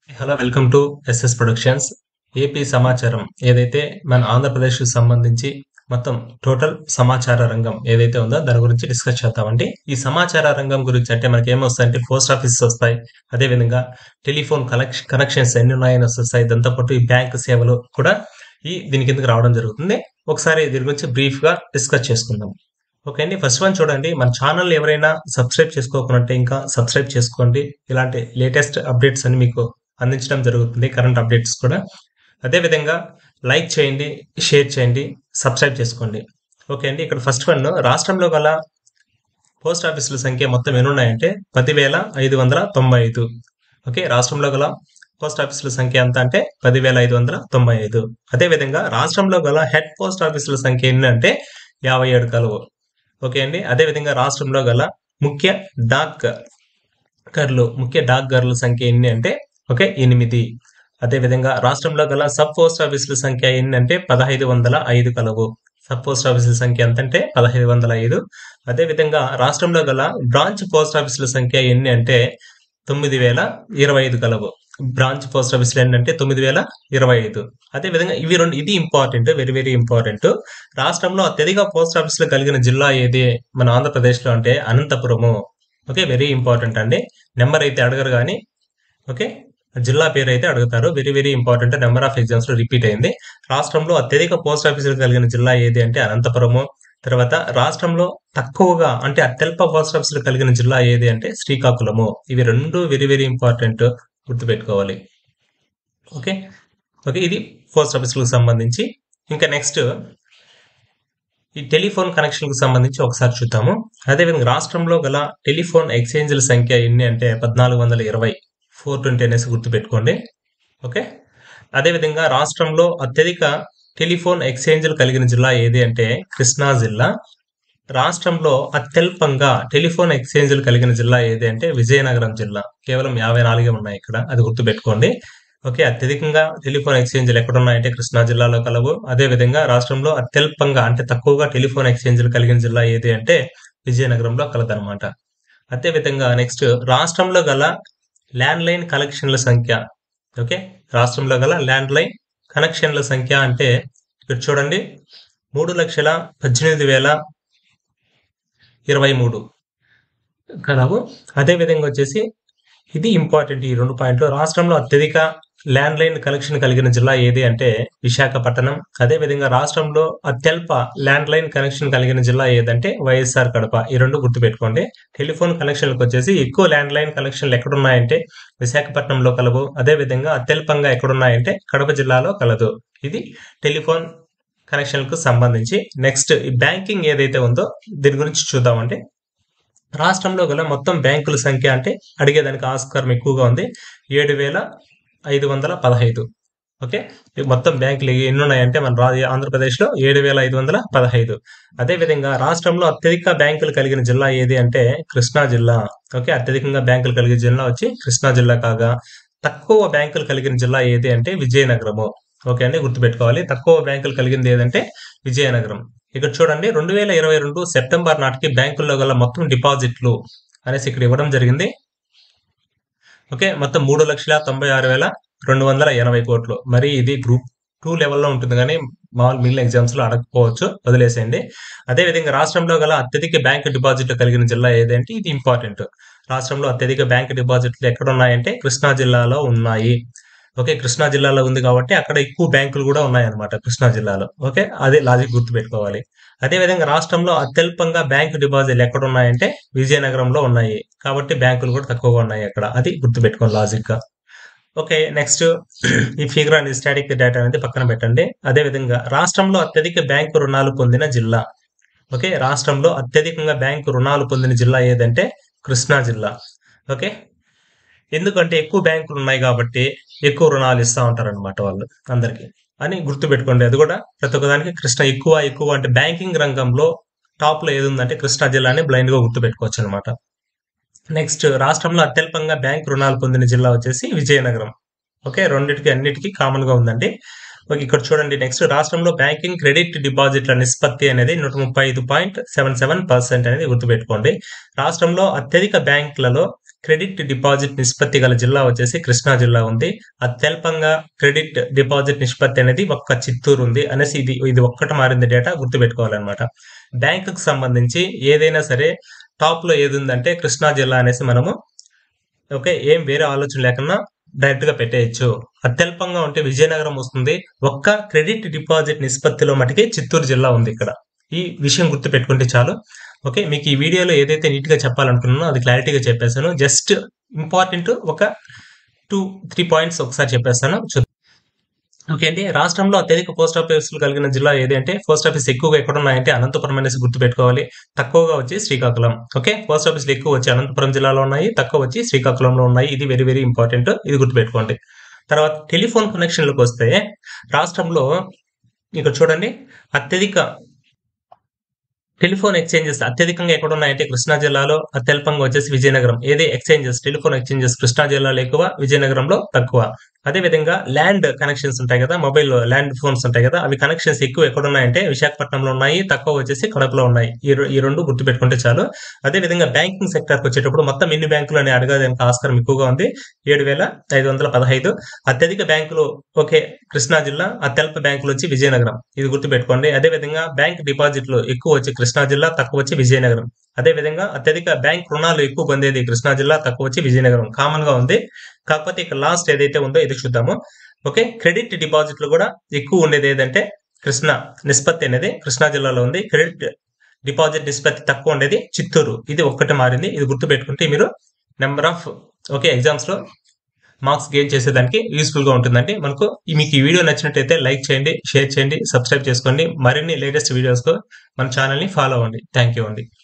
hello welcome to SS productions AP సమాచారం ఏదైతే మన ఆంధ్రప్రదేశ్ కి సంబంధించి మొత్తం టోటల్ సమాచార రంగం ఏదైతే ఉందో దాని గురించి డిస్కస్ చేద్దామండి ఈ సమాచార రంగం గురించి అంటే మనకి ఏమొస్తాయంటే పోస్ట్ ఆఫీస్ వస్తాయి అదే విధంగా టెలిఫోన్ కనెక్షన్ కనెక్షన్స్ ఎన్ని ఉన్నాయని వస్తాయి దాంతో పాటు ఈ బ్యాంక్ సేవలు కూడా ఈ దీని కిందకి రావడం జరుగుతుంది ఒకసారి దీని గురించి బ్రీఫ్ గా డిస్కస్ చేసుకుందాం ఓకే అండి ఫస్ట్ వన్ చూడండి మన ఛానల్ ఎవరైనా సబ్స్క్రైబ్ చేసుకోకుంటే ఇంకా సబ్స్క్రైబ్ చేసుకోండి ఇలాంటి లేటెస్ట్ అప్డేట్స్ అని మీకు అందించడం జరుగుతుంది కరెంట్ అప్డేట్స్ కూడా అదే విధంగా లైక్ చేయండి షేర్ చేయండి సబ్స్క్రైబ్ చేసుకోండి ఓకే అండి ఇక్కడ ఫస్ట్ వన్ రాష్ట్రంలో గల పోస్ట్ ఆఫీసుల సంఖ్య మొత్తం ఎన్ని ఉన్నాయంటే పదివేల ఐదు వందల తొంభై ఐదు ఓకే రాష్ట్రంలో గల పోస్ట్ ఆఫీసుల సంఖ్య ఎంత అంటే పదివేల ఐదు వందల తొంభై ఐదు అదే విధంగా రాష్ట్రంలో గల హెడ్ పోస్ట్ ఆఫీసుల సంఖ్య ఎన్ని అంటే యాభై ఏడు కలవు ఓకే అండి అదే విధంగా రాష్ట్రంలో గల ముఖ్య డాక్ గర్లు ముఖ్య డాక్ గర్ల సంఖ్య ఎన్ని అంటే ఓకే ఎనిమిది అదే విధంగా రాష్ట్రంలో గల సబ్ పోస్ట్ ఆఫీసుల సంఖ్య ఎన్ని అంటే పదహైదు వందల ఐదు కలవు సబ్ పోస్ట్ ఆఫీసుల సంఖ్య ఎంత అంటే పదహైదు వందల ఐదు అదే విధంగా రాష్ట్రంలో గల బ్రాంచ్ పోస్ట్ ఆఫీసుల సంఖ్య ఎన్ని అంటే తొమ్మిది వేల ఇరవై ఐదు కలవు బ్రాంచ్ పోస్ట్ ఆఫీసులు ఏంటంటే తొమ్మిది వేల ఇరవై ఐదు అదే విధంగా ఇవి రెండు ఇది ఇంపార్టెంట్ వెరీ వెరీ ఇంపార్టెంట్ రాష్ట్రంలో అత్యధిక పోస్ట్ ఆఫీసులు కలిగిన జిల్లా ఏది మన ఆంధ్రప్రదేశ్ లో అంటే అనంతపురము ఓకే వెరీ ఇంపార్టెంట్ అండి నెంబర్ అయితే అడగరు కానీ ఓకే జిల్లా పేరు అయితే అడుగుతారు very very important number of exams లో రిపీట్ అయింది రాష్ట్రంలో అత్యధిక పోస్ట్ ఆఫీసులు కలిగిన జిల్లా ఏది అంటే అనంతపురము తర్వాత రాష్ట్రంలో తక్కువగా అంటే అత్యల్ప పోస్ట్ ఆఫీసులు కలిగిన జిల్లా ఏది అంటే శ్రీకాకుళము ఇవి రెండు వెరీ వెరీ ఇంపార్టెంట్ గుర్తుపెట్టుకోవాలి ఓకే ఓకే ఇది పోస్ట్ ఆఫీసులకు సంబంధించి ఇంకా నెక్స్ట్ ఈ టెలిఫోన్ కనెక్షన్ కు సంబంధించి ఒకసారి చూద్దాము అదేవిధంగా రాష్ట్రంలో గల టెలిఫోన్ ఎక్స్చేంజ్ల సంఖ్య ఎన్ని అంటే పద్నాలుగు వందల ఇరవై ఫోర్ ట్వంటీ అనేసి గుర్తుపెట్టుకోండి ఓకే అదేవిధంగా రాష్ట్రంలో అత్యధిక టెలిఫోన్ ఎక్స్చేంజ్లు కలిగిన జిల్లా ఏది అంటే కృష్ణా జిల్లా రాష్ట్రంలో అత్యల్పంగా టెలిఫోన్ ఎక్స్చేంజ్లు కలిగిన జిల్లా ఏది అంటే విజయనగరం జిల్లా కేవలం యాభై నాలుగే ఉన్నాయి ఇక్కడ అది గుర్తుపెట్టుకోండి ఓకే అత్యధికంగా టెలిఫోన్ ఎక్స్చేంజ్లు ఎక్కడ ఉన్నాయంటే కృష్ణా జిల్లాలో కలవు అదే విధంగా రాష్ట్రంలో అత్యల్పంగా అంటే తక్కువగా టెలిఫోన్ ఎక్స్చేంజ్లు కలిగిన జిల్లా ఏది అంటే విజయనగరంలో కలదనమాట అదే విధంగా నెక్స్ట్ రాష్ట్రంలో గల ల్యాండ్ లైన్ కనెక్షన్ల సంఖ్య ఓకే రాష్ట్రంలో గల ల్యాండ్ లైన్ కనెక్షన్ల సంఖ్య అంటే ఇక్కడ చూడండి మూడు లక్షల పద్దెనిమిది వేల ఇరవై మూడు కలవు అదే విధంగా వచ్చేసి ఇది ఇంపార్టెంట్ ఈ రెండు పాయింట్లు రాష్ట్రంలో అత్యధిక ల్యాండ్ లైన్ కనెక్షన్ కలిగిన జిల్లా ఏది అంటే విశాఖపట్నం అదే విధంగా రాష్ట్రంలో అత్యల్ప ల్యాండ్ లైన్ కనెక్షన్ కలిగిన జిల్లా ఏదంటే వైఎస్ఆర్ కడప ఈ రెండు గుర్తుపెట్టుకోండి టెలిఫోన్ కనెక్షన్లకు వచ్చేసి ఎక్కువ ల్యాండ్ లైన్ కనెక్షన్లు ఎక్కడున్నాయంటే విశాఖపట్నంలో కలవు అదే విధంగా అత్యల్పంగా ఎక్కడున్నాయంటే కడప జిల్లాలో కలదు ఇది టెలిఫోన్ కనెక్షన్లకు సంబంధించి నెక్స్ట్ ఈ బ్యాంకింగ్ ఏదైతే ఉందో దీని గురించి చూద్దామంటే రాష్ట్రంలో గల మొత్తం బ్యాంకుల సంఖ్య అంటే అడిగేదానికి ఆస్కారం ఎక్కువగా ఉంది ఏడు వేల ఐదు వందల పదహైదు ఓకే ఈ మొత్తం బ్యాంకులు ఎన్ని ఉన్నాయంటే మన రా ఆంధ్రప్రదేశ్లో ఏడు వేల ఐదు వందల పదహైదు అదేవిధంగా రాష్ట్రంలో అత్యధిక బ్యాంకులు కలిగిన జిల్లా ఏది అంటే కృష్ణా జిల్లా ఓకే అత్యధికంగా బ్యాంకులు కలిగిన జిల్లా వచ్చి కృష్ణా జిల్లా కాగా తక్కువ బ్యాంకులు కలిగిన జిల్లా ఏది అంటే విజయనగరము ఓకే అండి గుర్తుపెట్టుకోవాలి తక్కువ బ్యాంకులు కలిగింది ఏదంటే విజయనగరం ఇక్కడ చూడండి రెండు వేల ఇరవై రెండు సెప్టెంబర్ నాటికి బ్యాంకుల్లో గల మొత్తం డిపాజిట్లు అనేసి ఇక్కడ ఇవ్వడం జరిగింది ఓకే మొత్తం మూడు లక్షల తొంభై ఆరు వేల రెండు వందల ఎనభై కోట్లు మరి ఇది గ్రూప్ టూ లెవెల్లో ఉంటుంది కానీ మామూలు మిగిలిన ఎగ్జామ్స్ లో అడగకపోవచ్చు వదిలేసేయండి అదే విధంగా రాష్ట్రంలో గల అత్యధిక బ్యాంక్ డిపాజిట్లు కలిగిన జిల్లా ఏదంటే ఇది ఇంపార్టెంట్ రాష్ట్రంలో అత్యధిక బ్యాంక్ డిపాజిట్లు ఎక్కడ ఉన్నాయంటే కృష్ణా జిల్లాలో ఉన్నాయి ఓకే కృష్ణా జిల్లాలో ఉంది కాబట్టి అక్కడ ఎక్కువ బ్యాంకులు కూడా ఉన్నాయన్నమాట కృష్ణా జిల్లాలో ఓకే అదే లాజిక్ గుర్తుపెట్టుకోవాలి అదే విధంగా రాష్ట్రంలో అత్యల్పంగా బ్యాంకు డిపాజిట్లు ఎక్కడ ఉన్నాయంటే విజయనగరంలో ఉన్నాయి కాబట్టి బ్యాంకులు కూడా తక్కువగా ఉన్నాయి అక్కడ అది గుర్తుపెట్టుకోవాలి లాజిక్ గా ఓకే నెక్స్ట్ ఈ ఫిగర్ అనేది స్టాటిక్ డేటా అనేది పక్కన పెట్టండి అదే విధంగా రాష్ట్రంలో అత్యధిక బ్యాంకు రుణాలు పొందిన జిల్లా ఓకే రాష్ట్రంలో అత్యధికంగా బ్యాంకు రుణాలు పొందిన జిల్లా ఏదంటే కృష్ణా జిల్లా ఓకే ఎందుకంటే ఎక్కువ బ్యాంకులు ఉన్నాయి కాబట్టి ఎక్కువ రుణాలు ఇస్తా ఉంటారు అనమాట వాళ్ళు అందరికి అని గుర్తుపెట్టుకోండి అది కూడా ప్రతి ఒక్కదానికి కృష్ణ ఎక్కువ ఎక్కువ అంటే బ్యాంకింగ్ రంగంలో టాప్ లో ఏది ఉందంటే కృష్ణా జిల్లాని బ్లైండ్ గా గుర్తుపెట్టుకోవచ్చు అనమాట నెక్స్ట్ రాష్ట్రంలో అత్యల్పంగా బ్యాంక్ రుణాలు పొందిన జిల్లా వచ్చేసి విజయనగరం ఓకే రెండింటికి అన్నిటికీ కామన్ గా ఉందండి ఓకే ఇక్కడ చూడండి నెక్స్ట్ రాష్ట్రంలో బ్యాంకింగ్ క్రెడిట్ డిపాజిట్ల నిష్పత్తి అనేది నూట ముప్పై ఐదు పాయింట్ సెవెన్ సెవెన్ పర్సెంట్ అనేది గుర్తుపెట్టుకోండి రాష్ట్రంలో అత్యధిక బ్యాంకులలో క్రెడిట్ డిపాజిట్ నిష్పత్తి గల జిల్లా వచ్చేసి కృష్ణా జిల్లా ఉంది అత్యల్పంగా క్రెడిట్ డిపాజిట్ నిష్పత్తి అనేది ఒక్క చిత్తూరు ఉంది అనేసి ఇది ఇది ఒక్కటి మారింది డేటా గుర్తుపెట్టుకోవాలన్నమాట బ్యాంకుకు సంబంధించి ఏదైనా సరే టాప్ లో ఏది ఉందంటే కృష్ణా జిల్లా అనేసి మనము ఓకే ఏం వేరే ఆలోచన లేకుండా డైరెక్ట్ గా పెట్టేయచ్చు అత్యల్పంగా ఉంటే విజయనగరం వస్తుంది ఒక్క క్రెడిట్ డిపాజిట్ నిష్పత్తిలో మటుకే చిత్తూరు జిల్లా ఉంది ఇక్కడ ఈ విషయం గుర్తు పెట్టుకుంటే చాలు ఓకే మీకు ఈ వీడియోలో ఏదైతే నీట్ గా చెప్పాలనుకున్నానో అది క్లారిటీగా చెప్పేశాను జస్ట్ ఇంపార్టెంట్ ఒక టూ త్రీ పాయింట్స్ ఒకసారి చెప్పేస్తాను చూద్దాం ఓకే అండి రాష్ట్రంలో అత్యధిక పోస్ట్ ఆఫీసులు కలిగిన జిల్లా ఏది అంటే పోస్ట్ ఆఫీస్ ఎక్కువగా ఎక్కడ ఉన్నాయంటే అనంతపురం అనేసి గుర్తుపెట్టుకోవాలి తక్కువగా వచ్చి శ్రీకాకుళం ఓకే పోస్ట్ ఆఫీసులు ఎక్కువ వచ్చి అనంతపురం జిల్లాలో ఉన్నాయి తక్కువ వచ్చి శ్రీకాకుళంలో ఉన్నాయి ఇది వెరీ వెరీ ఇంపార్టెంట్ ఇది గుర్తుపెట్టుకోండి తర్వాత టెలిఫోన్ కనెక్షన్లకు వస్తే రాష్ట్రంలో ఇక్కడ చూడండి అత్యధిక టెలిఫోన్ ఎక్స్చేంజెస్ అత్యధికంగా ఎక్కడ ఉన్నాయంటే కృష్ణా జిల్లాలో అత్యల్పంగా వచ్చేసి విజయనగరం ఏది ఎక్స్చేంజెస్ టెలిఫోన్ ఎక్స్చేంజెస్ కృష్ణా జిల్లాలో ఎక్కువ విజయనగరంలో తక్కువ అదే విధంగా ల్యాండ్ కనెక్షన్స్ ఉంటాయి కదా మొబైల్ ల్యాండ్ ఫోన్స్ ఉంటాయి కదా అవి కనెక్షన్స్ ఎక్కువ ఎక్కడ ఉన్నాయంటే విశాఖపట్నంలో ఉన్నాయి తక్కువ వచ్చేసి కడపలో ఉన్నాయి ఈ రె- ఈ రెండు గుర్తుపెట్టుకుంటే చాలు అదే విధంగా బ్యాంకింగ్ సెక్టర్ వచ్చేటప్పుడు మొత్తం ఎన్ని బ్యాంకులు అని అడగడానికి ఆస్కారం ఎక్కువగా ఉంది ఏడు వేల ఐదు వందల పదహైదు అత్యధిక బ్యాంకులు ఓకే కృష్ణా జిల్లా అత్యల్ప బ్యాంకులు వచ్చి విజయనగరం ఇది గుర్తుపెట్టుకోండి అదే విధంగా బ్యాంక్ డిపాజిట్లు ఎక్కువ వచ్చి కృష్ణా జిల్లా తక్కువ వచ్చి విజయనగరం అదే విధంగా అత్యధిక బ్యాంక్ రుణాలు ఎక్కువ పొందేది కృష్ణా జిల్లా తక్కువ వచ్చి విజయనగరం కామన్ గా ఉంది కాకపోతే ఇక్కడ లాస్ట్ ఏదైతే ఉందో ఇది చూద్దాము ఓకే క్రెడిట్ డిపాజిట్లు కూడా ఎక్కువ ఉండేది ఏదంటే కృష్ణా నిష్పత్తి అనేది కృష్ణా జిల్లాలో ఉంది క్రెడిట్ డిపాజిట్ నిష్పత్తి తక్కువ ఉండేది చిత్తూరు ఇది ఒక్కటి మారింది ఇది గుర్తు పెట్టుకుంటే మీరు నెంబర్ ఆఫ్ ఓకే ఎగ్జామ్స్ లో మార్క్స్ గెయిన్ చేసేదానికి యూస్ఫుల్ గా ఉంటుందండి మనకు ఈ- మీకు ఈ వీడియో నచ్చినట్టయితే లైక్ చేయండి షేర్ చేయండి సబ్స్క్రైబ్ చేసుకోండి మరిన్ని లేటెస్ట్ వీడియోస్ మన ఛానల్ ని ఫాలో అవ్వండి థ్యాంక్ యూ అండి